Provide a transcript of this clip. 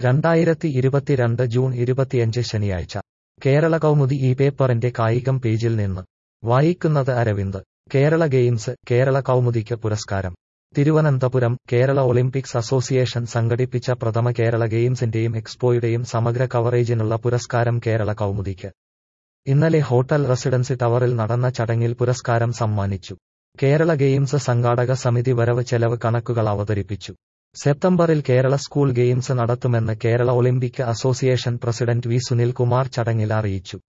രണ്ടായിരത്തി ഇരുപത്തിരണ്ട് ജൂൺ ഇരുപത്തിയഞ്ച് ശനിയാഴ്ച കേരള കൗമുദി ഈ പേപ്പറിന്റെ കായികം പേജിൽ നിന്ന് വായിക്കുന്നത് അരവിന്ദ് കേരള ഗെയിംസ് കേരള കൗമുദിക്ക് പുരസ്കാരം തിരുവനന്തപുരം കേരള ഒളിമ്പിക്സ് അസോസിയേഷൻ സംഘടിപ്പിച്ച പ്രഥമ കേരള ഗെയിംസിന്റെയും എക്സ്പോയുടെയും സമഗ്ര കവറേജിനുള്ള പുരസ്കാരം കേരള കൗമുദിക്ക് ഇന്നലെ ഹോട്ടൽ റെസിഡൻസി ടവറിൽ നടന്ന ചടങ്ങിൽ പുരസ്കാരം സമ്മാനിച്ചു കേരള ഗെയിംസ് സംഘാടക സമിതി വരവ് ചെലവ് കണക്കുകൾ അവതരിപ്പിച്ചു സെപ്റ്റംബറിൽ കേരള സ്കൂൾ ഗെയിംസ് നടത്തുമെന്ന് Kerala Olympic association president V Sunilkumar ചടങ്ങിൽ അറിയിച്ചു